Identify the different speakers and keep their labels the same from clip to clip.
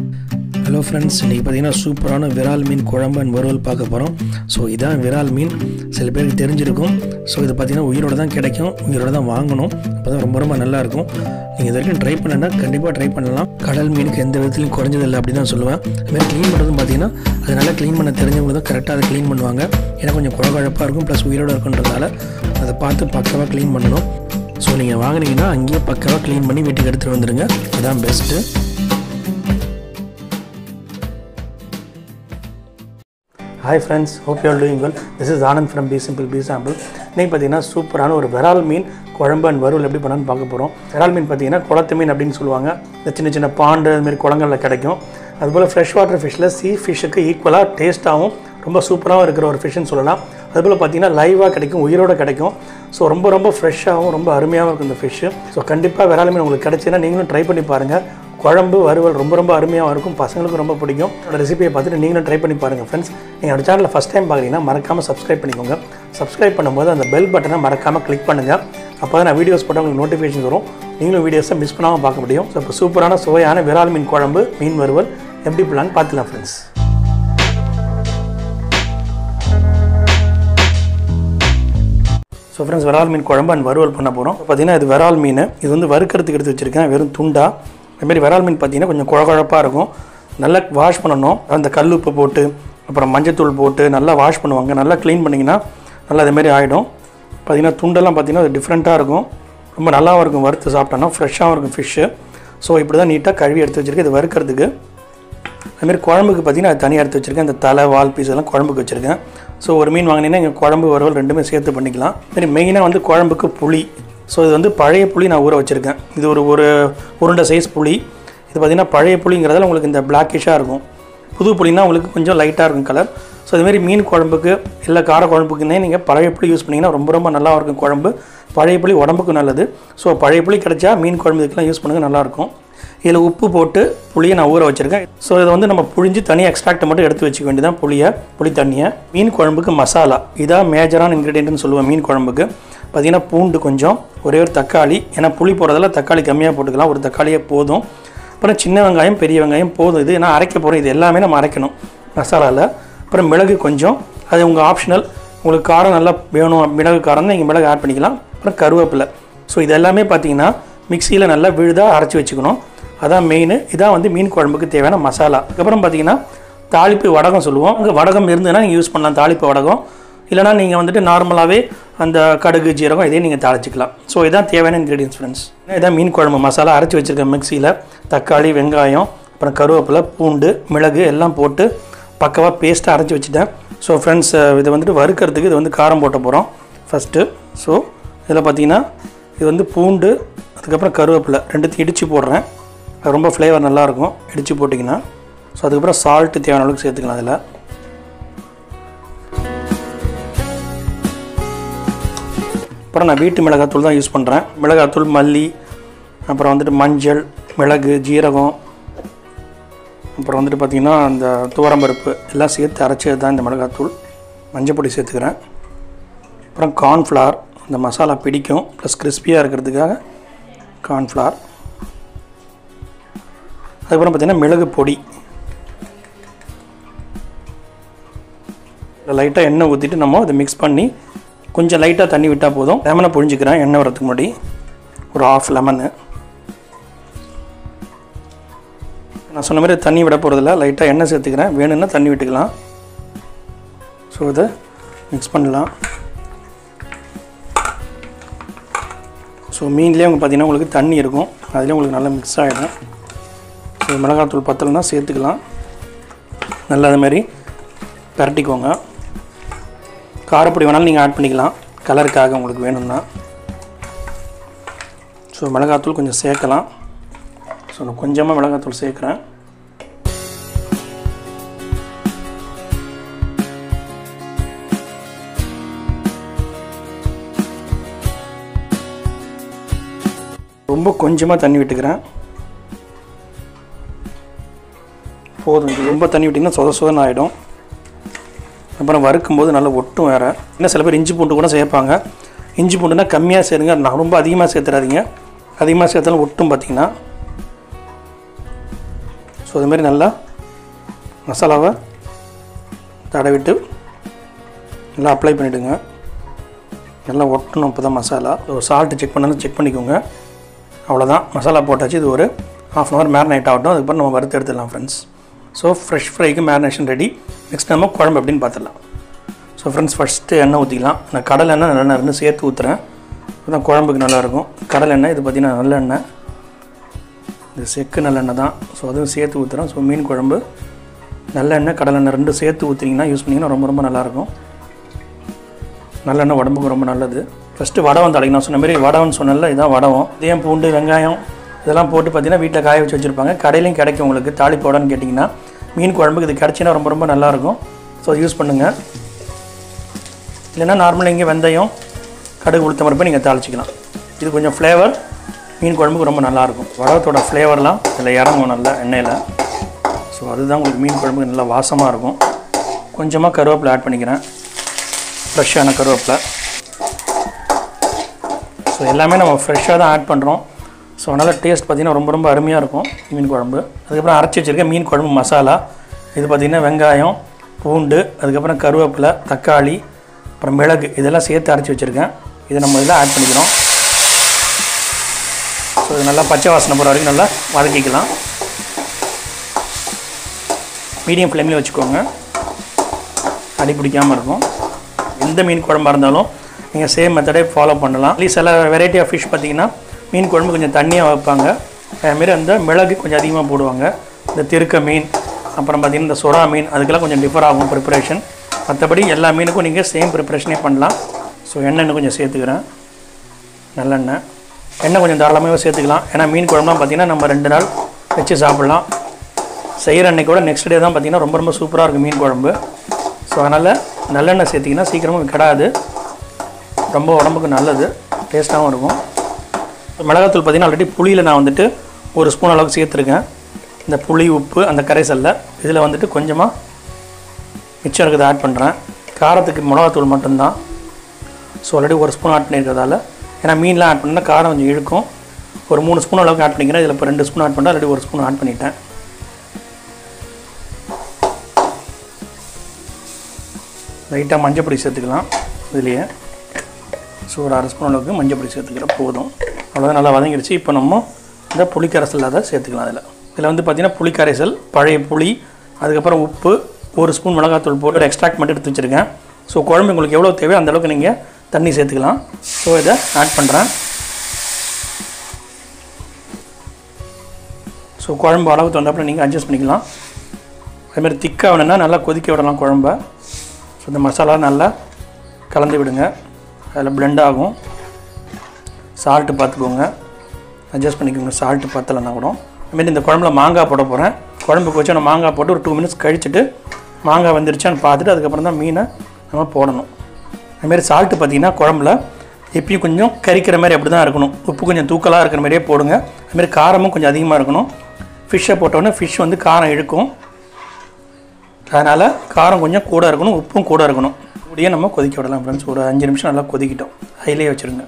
Speaker 1: hello friends இன்றைக்கி பார்த்தீங்கன்னா சூப்பரான விரால் மீன் குழம்பு அண்ட் வறுவல் பார்க்க போகிறோம் ஸோ இதான் விரால் மீன் சில பேருக்கு தெரிஞ்சிருக்கும் ஸோ இது பார்த்தீங்கன்னா உயிரோட தான் கிடைக்கும் உயிரோட தான் வாங்கணும் அப்போ தான் ரொம்ப ரொம்ப நல்லாயிருக்கும் நீங்கள் இது வரைக்கும் ட்ரை பண்ணலன்னா கண்டிப்பாக ட்ரை பண்ணலாம் கடல் மீனுக்கு எந்த விதத்துலையும் குறைஞ்சதில்லை அப்படி தான் சொல்லுவேன் அதுமாதிரி க்ளீன் பண்ணுறதும் பார்த்தீங்கன்னா அது நல்லா க்ளீன் பண்ண தெரிஞ்சவங்க தான் கரெக்டாக அதை க்ளீன் பண்ணுவாங்க ஏன்னா கொஞ்சம் குழகுழப்பாக இருக்கும் ப்ளஸ் உயிரோட இருக்குன்றதால அதை பார்த்து பக்காவாக க்ளீன் பண்ணணும் ஸோ நீங்கள் வாங்குனீங்கன்னா அங்கேயே பக்காவாக க்ளீன் பண்ணி வீட்டுக்கு எடுத்துகிட்டு வந்துடுங்க அதான் best hi friends hope you are doing well this is Anand from be simple be sample இன்றைக்கி பார்த்தீங்கன்னா சூப்பரான ஒரு விரால் மீன் குழம்பு அண்ட் வறுவல் எப்படி பண்ணான்னு பார்க்க போகிறோம் விரால் மீன் பார்த்தீங்கன்னா குளத்து மீன் அப்படின்னு சொல்லுவாங்க இந்த சின்ன சின்ன பாண்டு அதுமாரி குளங்களில் கிடைக்கும் அதுபோல் ஃப்ரெஷ் வாட்டர் ஃபிஷ்ஷில் சீ ஃபிஷ்ஷுக்கு ஈக்குவலாக டேஸ்ட்டாகவும் ரொம்ப சூப்பராகவும் இருக்கிற ஒரு ஃபிஷ்ஷுன்னு சொல்லலாம் அதுபோல் பார்த்தீங்கன்னா லைவாக கிடைக்கும் உயிரோட கிடைக்கும் ஸோ ரொம்ப ரொம்ப ஃப்ரெஷ்ஷாகவும் ரொம்ப அருமையாகவும் இருக்கும் இந்த ஃபிஷ்ஷு ஸோ கண்டிப்பாக விரால் மீன் உங்களுக்கு கிடைச்சுன்னா நீங்களும் ட்ரை பண்ணி பாருங்கள் குழம்பு வறுவல் ரொம்ப ரொம்ப அருமையாக இருக்கும் பசங்களுக்கும் ரொம்ப பிடிக்கும் அந்த ரெசிபியை பார்த்துட்டு நீங்களும் ட்ரை பண்ணி பாருங்கள் ஃப்ரெண்ட்ஸ் நீங்கள் என்னோட சேனலில் ஃபஸ்ட் டைம் பார்க்குறீங்கன்னா மறக்காமல் சப்ஸ்கிரைப் பண்ணிக்கோங்க சப்ஸ்கிரைப் பண்ணும்போது அந்த பெல் பட்டனை மறக்காமல் கிளிக் பண்ணுங்கள் அப்போ தான் நான் வீடியோஸ் போட்டால் உங்களுக்கு நோட்டிஃபிகேஷன் வரும் நீங்களும் வீடியோஸை மிஸ் பண்ணாமல் பார்க்க முடியும் ஸோ இப்போ சூப்பரான சுவையான விரால் மீன் குழம்பு மீன் வறுவல் எப்படி பண்ணலான்னு பார்த்துக்கலாம் ஃப்ரெண்ட்ஸ் ஸோ ஃப்ரெண்ட்ஸ் விரால் மீன் குழம்பு அண்ட் வறுவல் பண்ண போகிறோம் பார்த்தீங்கன்னா இது விரால் மீன் இது வந்து வறுக்கிறதுக்கு எடுத்து வச்சுருக்கேன் வெறும் துண்டா அதுமாரி விரால் மீன் பார்த்தீங்கன்னா கொஞ்சம் குழகுழப்பாக இருக்கும் நல்லா வாஷ் பண்ணணும் அந்த கல் உப்பு போட்டு அப்புறம் மஞ்சத்தூள் போட்டு நல்லா வாஷ் பண்ணுவாங்க நல்லா க்ளீன் பண்ணிங்கன்னா நல்லா அதேமாரி ஆகிடும் பார்த்தீங்கன்னா துண்டெல்லாம் பார்த்தீங்கன்னா அது டிஃப்ரெண்ட்டாக இருக்கும் ரொம்ப நல்லாவும் இருக்கும் வறுத்து சாப்பிட்டோன்னா ஃப்ரெஷ்ஷாகவும் இருக்கும் ஃபிஷ்ஷு ஸோ இப்படி தான் நீட்டாக கழுவி எடுத்து வச்சுருக்கேன் இது வறுக்கிறதுக்கு அதுமாரி குழம்புக்கு பார்த்தீங்கன்னா அது தனியாக எடுத்து வச்சுருக்கேன் அந்த தலை வால் பீஸ் எல்லாம் குழம்புக்கு வச்சுருக்கேன் ஸோ ஒரு மீன் வாங்கினீங்கன்னா இங்கே குழம்பு வறுவல் ரெண்டுமே சேர்த்து பண்ணிக்கலாம் சரி மெயினாக வந்து குழம்புக்கு புளி ஸோ இது வந்து பழைய புளி நான் ஊற வச்சுருக்கேன் இது ஒரு ஒரு உருண்டை சைஸ் புளி இது பார்த்திங்கன்னா பழைய புளிங்கிறதால உங்களுக்கு இந்த பிளாக்கிஷாக இருக்கும் புது புளினா உங்களுக்கு கொஞ்சம் லைட்டாக இருக்கும் கலர் ஸோ இதுமாரி மீன் குழம்புக்கு இல்லை கார குழம்புக்குன்னே நீங்கள் பழைய புளி யூஸ் பண்ணிங்கன்னா ரொம்ப ரொம்ப நல்லா இருக்கும் குழம்பு பழைய புளி உடம்புக்கு நல்லது ஸோ பழைய புளி கிடைச்சா மீன் குழம்பு இதுக்கெல்லாம் யூஸ் பண்ணுங்க நல்லாயிருக்கும் இதில் உப்பு போட்டு புளியை நான் ஊற வச்சுருக்கேன் ஸோ இதை வந்து நம்ம புழிஞ்சு தனியாக எக்ஸ்ட்ராக்ட் மட்டும் எடுத்து வச்சுக்க வேண்டியதான் புளியை புளி தண்ணியை மீன் குழம்புக்கு மசாலா இதான் மேஜரான இன்க்ரீடியன்ட்னு சொல்லுவேன் மீன் குழம்புக்கு பார்த்திங்கன்னா பூண்டு கொஞ்சம் ஒரே ஒரு தக்காளி ஏன்னா புளி போடுறதால தக்காளி கம்மியாக போட்டுக்கலாம் ஒரு தக்காளியே போதும் அப்புறம் சின்ன வெங்காயம் பெரிய வெங்காயம் போதும் இது நான் அரைக்க போகிறோம் இது எல்லாமே நம்ம அரைக்கணும் மசாலாவில் அப்புறம் மிளகு கொஞ்சம் அது உங்கள் ஆப்ஷனல் உங்களுக்கு காரம் நல்லா வேணும் மிளகு காரம் நீங்கள் மிளகு ஆட் பண்ணிக்கலாம் அப்புறம் கருவேப்பிலை ஸோ இது எல்லாமே பார்த்தீங்கன்னா மிக்சியில் நல்லா விழுதாக அரைச்சி வச்சுக்கணும் அதான் மெயின் இதான் வந்து மீன் குழம்புக்கு தேவையான மசாலா அதுக்கப்புறம் பார்த்தீங்கன்னா தாளிப்பு வடகம் சொல்லுவோம் அங்கே வடகம் இருந்ததுன்னா நீங்கள் யூஸ் பண்ணலாம் தாளிப்பு வடகம் இல்லைனா நீங்கள் வந்துட்டு நார்மலாகவே அந்த கடுகு ஜீரகம் இதே நீங்கள் தாளிச்சிக்கலாம் ஸோ இதான் தேவையான இன்க்ரீடியன்ஸ் ஃப்ரெண்ட்ஸ் இதான் மீன் குழம்பு மசாலா அரைச்சி வச்சுருக்கேன் மிக்சியில் தக்காளி வெங்காயம் அப்புறம் கருவேப்பிலை பூண்டு மிளகு எல்லாம் போட்டு பக்கவாக பேஸ்ட்டாக அரைச்சி வச்சுட்டேன் ஸோ ஃப்ரெண்ட்ஸ் இதை வந்துட்டு வறுக்கிறதுக்கு இது வந்து காரம் போட்ட போகிறோம் ஃபஸ்ட்டு ஸோ இதில் பார்த்தீங்கன்னா இது வந்து பூண்டு அதுக்கப்புறம் கருவேப்பிலை ரெண்டுத்தையும் இடித்து போடுறேன் அது ரொம்ப ஃப்ளேவர் நல்லாயிருக்கும் இடித்து போட்டிங்கன்னா ஸோ அதுக்கப்புறம் சால்ட்டு தேவையான அளவுக்கு சேர்த்துக்கலாம் அதில் அப்புறம் நான் வீட்டு மிளகாத்தூள் தான் யூஸ் பண்ணுறேன் மிளகாத்தூள் மல்லி அப்புறம் வந்துட்டு மஞ்சள் மிளகு ஜீரகம் அப்புறம் வந்துட்டு பார்த்திங்கன்னா அந்த துவரம்பருப்பு எல்லாம் சேர்த்து அரைச்சது தான் இந்த மிளகாத்தூள் மஞ்சள் பொடி சேர்த்துக்கிறேன் அப்புறம் கார்ன்ஃப்ளவர் இந்த மசாலா பிடிக்கும் ப்ளஸ் கிறிஸ்பியாக இருக்கிறதுக்காக கார்ன்ஃப்ளவர் அதுக்கப்புறம் பார்த்திங்கன்னா மிளகு பொடி லைட்டாக எண்ணெய் ஊற்றிட்டு நம்ம அதை மிக்ஸ் பண்ணி கொஞ்சம் லைட்டாக தண்ணி விட்டால் போதும் லெமனை புழிஞ்சிக்கிறேன் எண்ணெய் வரதுக்கு முன்னாடி ஒரு ஆஃப் லெமனு நான் சொன்ன மாதிரி தண்ணி விட போகிறதில்ல லைட்டாக எண்ணெய் சேர்த்துக்கிறேன் வேணும்னா தண்ணி விட்டுக்கலாம் ஸோ இதை மிக்ஸ் பண்ணலாம் ஸோ மீன்லேயே உங்களுக்கு பார்த்தீங்கன்னா உங்களுக்கு தண்ணி இருக்கும் அதுலேயும் உங்களுக்கு நல்லா மிக்ஸ் ஆகிடும் ஸோ மிளகாத்தூள் பத்தலைன்னா சேர்த்துக்கலாம் நல்லா அதுமாரி பரட்டிக்கோங்க காரப்பொடி வேணாலும் நீங்கள் ஆட் பண்ணிக்கலாம் கலருக்காக உங்களுக்கு வேணும்னா ஸோ மிளகாத்தூள் கொஞ்சம் சேர்க்கலாம் ஸோ நான் கொஞ்சமாக மிளகாத்தூள் சேர்க்குறேன் ரொம்ப கொஞ்சமாக தண்ணி விட்டுக்கிறேன் போதும் இது ரொம்ப தண்ணி விட்டிங்கன்னா சொத சொதன்னு ஆகிடும் அப்புறம் வறுக்கும் போது நல்லா ஒட்டும் வேறு இன்னும் சில பேர் இஞ்சி பூண்டு கூட சேர்ப்பாங்க இஞ்சி பூண்டுனா கம்மியாக சேருங்க நான் ரொம்ப அதிகமாக சேர்த்துறாதீங்க அதிகமாக சேர்த்தாலும் ஒட்டும் பார்த்தீங்கன்னா ஸோ இதுமாரி நல்லா மசாலாவை தடவிட்டு நல்லா அப்ளை பண்ணிவிடுங்க நல்லா ஒட்டணும் இப்போ தான் மசாலா ஸோ சால்ட்டு செக் பண்ணாலும் செக் பண்ணிக்கோங்க அவ்வளோதான் மசாலா போட்டாச்சு இது ஒரு ஹாஃப் அன் ஹவர் மேரினேட் ஆகட்டும் அதுக்கப்புறம் நம்ம வறுத்து எடுத்துடலாம் ஃப்ரெண்ட்ஸ் ஸோ ஃப்ரெஷ் ஃப்ரைக்கு மேரினேஷன் ரெடி நெக்ஸ்ட் நம்ம குழம்பு எப்படின்னு பார்த்துடலாம் ஸோ ஃப்ரெண்ட்ஸ் ஃபஸ்ட்டு எண்ணெய் ஊற்றிக்கலாம் நான் கடலை எண்ணெய் நல்லெண்ணெய் இருந்து சேர்த்து ஊற்றுறேன் தான் குழம்புக்கு நல்லாயிருக்கும் கடலை எண்ணெய் இது பார்த்திங்கன்னா நல்லெண்ணெய் இது செக்கு நல்லெண்ணெய் தான் ஸோ அதுவும் சேர்த்து ஊற்றுறேன் ஸோ மீன் குழம்பு நல்லெண்ணெய் கடலெண்ணெய் ரெண்டும் சேர்த்து ஊற்றினீங்கன்னா யூஸ் பண்ணிங்கன்னா ரொம்ப ரொம்ப நல்லாயிருக்கும் நல்லெண்ணெய் உடம்புக்கு ரொம்ப நல்லது ஃபஸ்ட்டு வடவம் தலைக்கு நான் சொன்ன மாதிரி வடவம்னு சொன்னல இதான் வடவம் இதயம் பூண்டு வெங்காயம் இதெல்லாம் போட்டு பார்த்தீங்கன்னா வீட்டில் காய வச்சு வச்சுருப்பாங்க கடையிலையும் கிடைக்கும் உங்களுக்கு தாளிப்போடன்னு கேட்டிங்கன்னா மீன் குழம்புக்கு இது கிடச்சின்னா ரொம்ப ரொம்ப நல்லாயிருக்கும் ஸோ யூஸ் பண்ணுங்கள் இல்லைன்னா நார்மலாக இங்கே வெந்தயம் கடுகு உளுத்த மரப்பை நீங்கள் தாளிச்சிக்கலாம் இது கொஞ்சம் ஃப்ளேவர் மீன் குழம்புக்கு ரொம்ப நல்லாயிருக்கும் வடகத்தோட ஃப்ளேவர்லாம் இதில் இறங்கும் நல்லா எண்ணெயில் ஸோ அதுதான் உங்களுக்கு மீன் குழம்புக்கு நல்லா வாசமாக இருக்கும் கொஞ்சமாக கருவேப்பிலை ஆட் பண்ணிக்கிறேன் ஃப்ரெஷ்ஷான கருவேப்பிலை ஸோ எல்லாமே நம்ம ஃப்ரெஷ்ஷாக தான் ஆட் பண்ணுறோம் ஸோ அதனால் டேஸ்ட் பார்த்திங்கன்னா ரொம்ப ரொம்ப அருமையாக இருக்கும் மீன் குழம்பு அதுக்கப்புறம் அரைச்சி வச்சுருக்க மீன் குழம்பு மசாலா இது பார்த்திங்கன்னா வெங்காயம் பூண்டு அதுக்கப்புறம் கருவேப்பிலை தக்காளி அப்புறம் மிளகு இதெல்லாம் சேர்த்து அரைச்சி வச்சுருக்கேன் இதை நம்ம இதில் ஆட் பண்ணிக்கிறோம் ஸோ இது நல்லா பச்சை வாசனை போகிற வரைக்கும் நல்லா வதக்கிக்கலாம் மீடியம் ஃப்ளேமில் வச்சுக்கோங்க அடி பிடிக்காமல் இருக்கும் எந்த மீன் குழம்பாக இருந்தாலும் நீங்கள் சேம் மெத்தடே ஃபாலோ பண்ணலாம் அட்லீஸ்ட் சில வெரைட்டி ஆஃப் ஃபிஷ் பார்த்தீங்கன்னா மீன் குழம்பு கொஞ்சம் தண்ணியாக வைப்பாங்க அதுமாரி அந்த மிளகு கொஞ்சம் அதிகமாக போடுவாங்க இந்த திருக்க மீன் அப்புறம் பார்த்திங்கன்னா இந்த சுறா மீன் அதுக்கெல்லாம் கொஞ்சம் டிஃபர் ஆகும் ப்ரிப்பரேஷன் மற்றபடி எல்லா மீனுக்கும் நீங்கள் சேம் ப்ரிப்பரேஷனே பண்ணலாம் ஸோ எண்ணெய் கொஞ்சம் சேர்த்துக்கிறேன் நல்லெண்ணெய் எண்ணெய் கொஞ்சம் தாராளமாக சேர்த்துக்கலாம் ஏன்னா மீன் குழம்புலாம் பார்த்திங்கன்னா நம்ம ரெண்டு நாள் வச்சு சாப்பிட்லாம் செய்கிற அன்னைக்கு கூட நெக்ஸ்ட் டே தான் பார்த்திங்கன்னா ரொம்ப ரொம்ப சூப்பராக இருக்கும் மீன் குழம்பு ஸோ அதனால் நல்லெண்ணெய் சேர்த்திங்கன்னா சீக்கிரமாக கிடாது ரொம்ப உடம்புக்கு நல்லது டேஸ்ட்டாகவும் இருக்கும் மிளகாத்தூள் பார்த்திங்கன்னா ஆல்ரெடி புளியில் நான் வந்துட்டு ஒரு ஸ்பூன் அளவுக்கு சேர்த்துருக்கேன் இந்த புளி உப்பு அந்த கரைசலில் இதில் வந்துட்டு கொஞ்சமாக மிச்சம் இருக்கிறத ஆட் பண்ணுறேன் காரத்துக்கு மிளகாத்தூள் மட்டும்தான் ஸோ ஆல்ரெடி ஒரு ஸ்பூன் ஆட் பண்ணியிருக்கிறதால ஏன்னா மீன்லாம் ஆட் பண்ணால் காரம் கொஞ்சம் இழுக்கும் ஒரு மூணு ஸ்பூன் அளவுக்கு ஆட் பண்ணிக்கிறேன் இதில் இப்போ ரெண்டு ஸ்பூன் ஆட் பண்ணால் ஆல்ரெடி ஒரு ஸ்பூன் ஆட் பண்ணிட்டேன் லைட்டாக மஞ்சப்பொடி சேர்த்துக்கலாம் இதுலேயே ஸோ ஒரு அரை ஸ்பூன் அளவுக்கு மஞ்சப்பொடி சேர்த்துக்கிறேன் போதும் அவ்வளோதான் நல்லா வதங்கிடுச்சு இப்போ நம்ம இந்த புளிக்கரைசல் அதை சேர்த்துக்கலாம் அதில் இதில் வந்து பார்த்திங்கன்னா புளிக்கரைசல் பழைய புளி அதுக்கப்புறம் உப்பு ஒரு ஸ்பூன் மிளகாத்தூள் போட்டு ஒரு எக்ஸ்ட்ராக்ட் மட்டும் எடுத்து வச்சுருக்கேன் ஸோ குழம்பு உங்களுக்கு எவ்வளோ தேவையோ அந்த அளவுக்கு நீங்கள் தண்ணி சேர்த்துக்கலாம் ஸோ இதை ஆட் பண்ணுறேன் ஸோ குழம்பு அளவு தகுந்தாப்புல நீங்கள் அட்ஜஸ்ட் பண்ணிக்கலாம் அதேமாதிரி திக்காக வேணும்னா நல்லா கொதிக்க விடலாம் குழம்ப ஸோ இந்த மசாலா நல்லா கலந்து விடுங்க அதில் பிளெண்ட் ஆகும் சால்ட்டு பார்த்துக்கோங்க அட்ஜஸ்ட் பண்ணிக்கோங்க சால்ட்டு பத்தலைன்னா கூட அதுமாரி இந்த குழம்புல மாங்காய் போட போகிறேன் குழம்புக்கு வச்சு நான் மாங்காய் போட்டு ஒரு டூ மினிட்ஸ் கழிச்சிட்டு மாங்காய் வந்துருச்சான்னு பார்த்துட்டு அதுக்கப்புறம் தான் மீனை நம்ம போடணும் அதுமாரி சால்ட்டு பார்த்தீங்கன்னா குழம்புல எப்பயும் கொஞ்சம் கறிக்கிற மாதிரி அப்படி தான் இருக்கணும் உப்பு கொஞ்சம் தூக்கலாக இருக்கிற மாதிரியே போடுங்க அதுமாரி காரமும் கொஞ்சம் அதிகமாக இருக்கணும் ஃபிஷ்ஷை போட்டோன்னே ஃபிஷ் வந்து காரம் இழுக்கும் அதனால் காரம் கொஞ்சம் கூட இருக்கணும் உப்பும் கூட இருக்கணும் இப்படியே நம்ம கொதிக்க விடலாம் ஃப்ரெண்ட்ஸ் ஒரு அஞ்சு நிமிஷம் நல்லா கொதிக்கிட்டோம் அதிலே வச்சுருங்க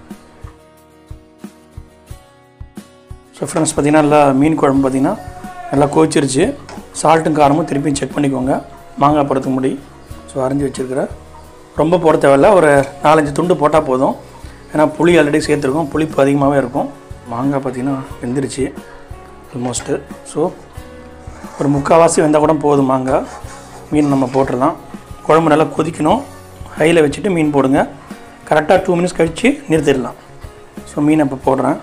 Speaker 1: ஸோ ஃப்ரெண்ட்ஸ் பார்த்திங்கன்னா நல்லா மீன் குழம்பு பார்த்திங்கன்னா நல்லா கொதிச்சிருச்சு சால்ட்டும் காரமும் திருப்பி செக் பண்ணிக்கோங்க மாங்காய் போடுறதுக்கு முடி ஸோ அரைஞ்சி வச்சுருக்கிற ரொம்ப போட தேவையில்ல ஒரு நாலஞ்சு துண்டு போட்டால் போதும் ஏன்னா புளி ஆல்ரெடி சேர்த்துருக்கோம் புளிப்பு அதிகமாகவே இருக்கும் மாங்காய் பார்த்திங்கன்னா வெந்துருச்சு ஆல்மோஸ்ட்டு ஸோ ஒரு முக்கால்வாசி வெந்தால் கூட போதும் மாங்காய் மீன் நம்ம போட்டுடலாம் குழம்பு நல்லா கொதிக்கணும் ஹையில் வச்சுட்டு மீன் போடுங்க கரெக்டாக டூ மினிட்ஸ் கழித்து நிறுத்திடலாம் ஸோ மீன் இப்போ போடுறேன்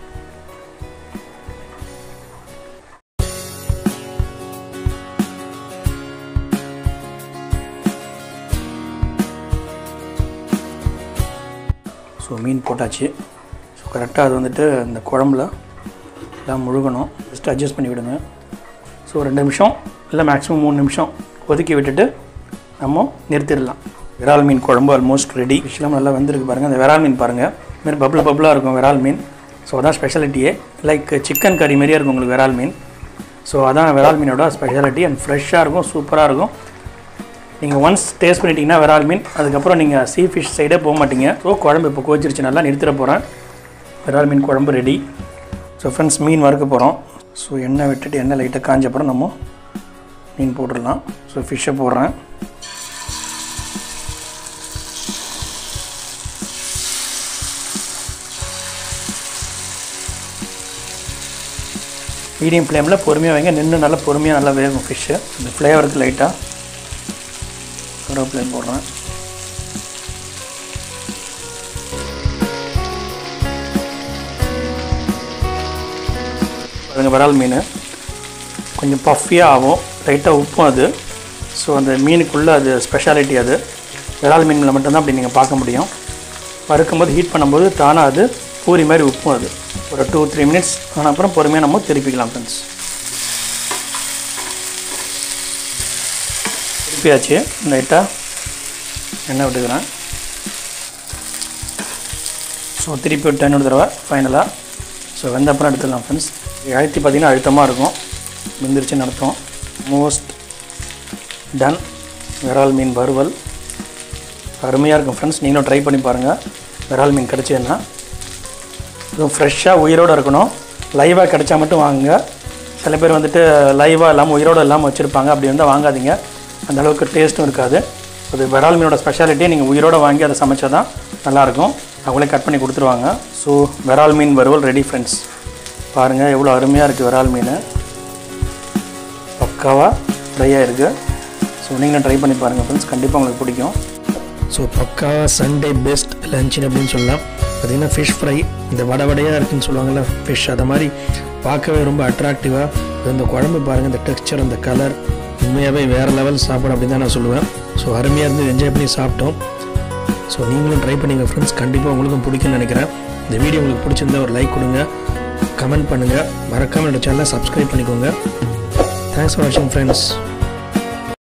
Speaker 1: ஸோ மீன் போட்டாச்சு ஸோ கரெக்டாக அது வந்துட்டு இந்த குழம்புல எல்லாம் முழுகணும் ஜஸ்ட் அட்ஜஸ்ட் பண்ணி விடுங்க ஸோ ரெண்டு நிமிஷம் இல்லை மேக்ஸிமம் மூணு நிமிஷம் கொதிக்க விட்டுட்டு நம்ம நிறுத்திடலாம் விரால் மீன் குழம்பு ஆல்மோஸ்ட் ரெடி ஃபிஷ்லாம் நல்லா வெந்திருக்கு பாருங்கள் அந்த விரால் மீன் பாருங்கள் இதுமாரி பப்புள் பப்புளாக இருக்கும் விரால் மீன் ஸோ அதான் ஸ்பெஷாலிட்டியே லைக் சிக்கன் கறி மாதிரியே இருக்கும் உங்களுக்கு விரால் மீன் ஸோ அதான் விரால் மீனோட ஸ்பெஷாலிட்டி அண்ட் ஃப்ரெஷ்ஷாக இருக்கும் சூப்பராக இருக்கும் நீங்கள் ஒன்ஸ் டேஸ்ட் பண்ணிட்டீங்கன்னா விரால் மீன் அதுக்கப்புறம் நீங்கள் சீ ஃபிஷ் சைடே போக மாட்டீங்க ஸோ குழம்பு இப்போ கோச்சிருச்சு நல்லா நிறுத்திட போகிறேன் விரால் மீன் குழம்பு ரெடி ஸோ ஃப்ரெண்ட்ஸ் மீன் வறுக்க போகிறோம் ஸோ எண்ணெய் விட்டுட்டு எண்ணெய் லைட்டாக காஞ்ச அப்புறம் நம்ம மீன் போட்டுடலாம் ஸோ ஃபிஷ்ஷை போடுறேன் மீடியம் ஃப்ளேமில் பொறுமையாக வைங்க நின்று நல்லா பொறுமையாக நல்லா வேகும் ஃபிஷ்ஷு இந்த ஃப்ளேவருக்கு லைட்டாக கருவேப்பிலையும் போடுறேன் பாருங்க விரால் மீன் கொஞ்சம் பஃபியாக ஆகும் லைட்டாக உப்பும் அது ஸோ அந்த மீனுக்குள்ளே அது ஸ்பெஷாலிட்டி அது விரால் மீனில் மட்டும்தான் அப்படி நீங்கள் பார்க்க முடியும் வறுக்கும்போது ஹீட் பண்ணும்போது தானாக அது பூரி மாதிரி உப்பும் அது ஒரு டூ த்ரீ மினிட்ஸ் ஆன அப்புறம் பொறுமையாக நம்ம திருப்பிக்கலாம் ஃப்ரெண்ட்ஸ் திருப்பியாச்சு லைட்டாக எண்ணெய் விட்டுக்கிறேன் ஸோ திருப்பி விட்டு இன்னொரு தடவை ஃபைனலாக ஸோ வெந்த அப்புறம் எடுத்துடலாம் ஃப்ரெண்ட்ஸ் அழுத்தி பார்த்திங்கன்னா அழுத்தமாக இருக்கும் வெந்துருச்சுன்னு அர்த்தம் மோஸ்ட் டன் விரால் மீன் வறுவல் அருமையாக இருக்கும் ஃப்ரெண்ட்ஸ் நீங்களும் ட்ரை பண்ணி பாருங்கள் விரால் மீன் கிடச்சதுன்னா இதுவும் ஃப்ரெஷ்ஷாக உயிரோடு இருக்கணும் லைவாக கிடைச்சா மட்டும் வாங்குங்க சில பேர் வந்துட்டு லைவாக இல்லாமல் உயிரோடு இல்லாமல் வச்சுருப்பாங்க அப்படி இருந்தால் வாங்காதீங்க அந்த அளவுக்கு டேஸ்ட்டும் இருக்காது அது விரால் மீனோட ஸ்பெஷாலிட்டியை நீங்கள் உயிரோடு வாங்கி அதை சமைச்சா தான் நல்லாயிருக்கும் அவங்களே கட் பண்ணி கொடுத்துருவாங்க ஸோ விரால் மீன் வறுவல் ரெடி ஃப்ரெண்ட்ஸ் பாருங்கள் எவ்வளோ அருமையாக இருக்குது விரால் மீன் பக்காவாக ஃப்ரையாக இருக்குது ஸோ நீங்களும் ட்ரை பண்ணி பாருங்கள் ஃப்ரெண்ட்ஸ் கண்டிப்பாக உங்களுக்கு பிடிக்கும் ஸோ பக்காவாக சண்டே பெஸ்ட் லஞ்சுன்னு அப்படின்னு சொல்லலாம் பார்த்திங்கன்னா ஃபிஷ் ஃப்ரை இந்த வடை வடையாக இருக்குன்னு சொல்லுவாங்கள்ல ஃபிஷ் அதை மாதிரி பார்க்கவே ரொம்ப அட்ராக்டிவாக இந்த குழம்பு பாருங்கள் இந்த டெக்ஸ்சர் அந்த கலர் உண்மையாகவே வேறு லெவல் சாப்பாடு அப்படின்னு தான் நான் சொல்லுவேன் ஸோ அருமையாக இருந்து என்ஜாய் பண்ணி சாப்பிட்டோம் ஸோ நீங்களும் ட்ரை பண்ணிங்க ஃப்ரெண்ட்ஸ் கண்டிப்பாக உங்களுக்கும் பிடிக்கும்னு நினைக்கிறேன் இந்த வீடியோ உங்களுக்கு பிடிச்சிருந்தா ஒரு லைக் கொடுங்க கமெண்ட் பண்ணுங்கள் மறக்காமல் என்னோட சேனலை சப்ஸ்கிரைப் பண்ணிக்கோங்க தேங்க்ஸ் ஃபார் வாட்சிங் ஃப்ரெண்ட்ஸ்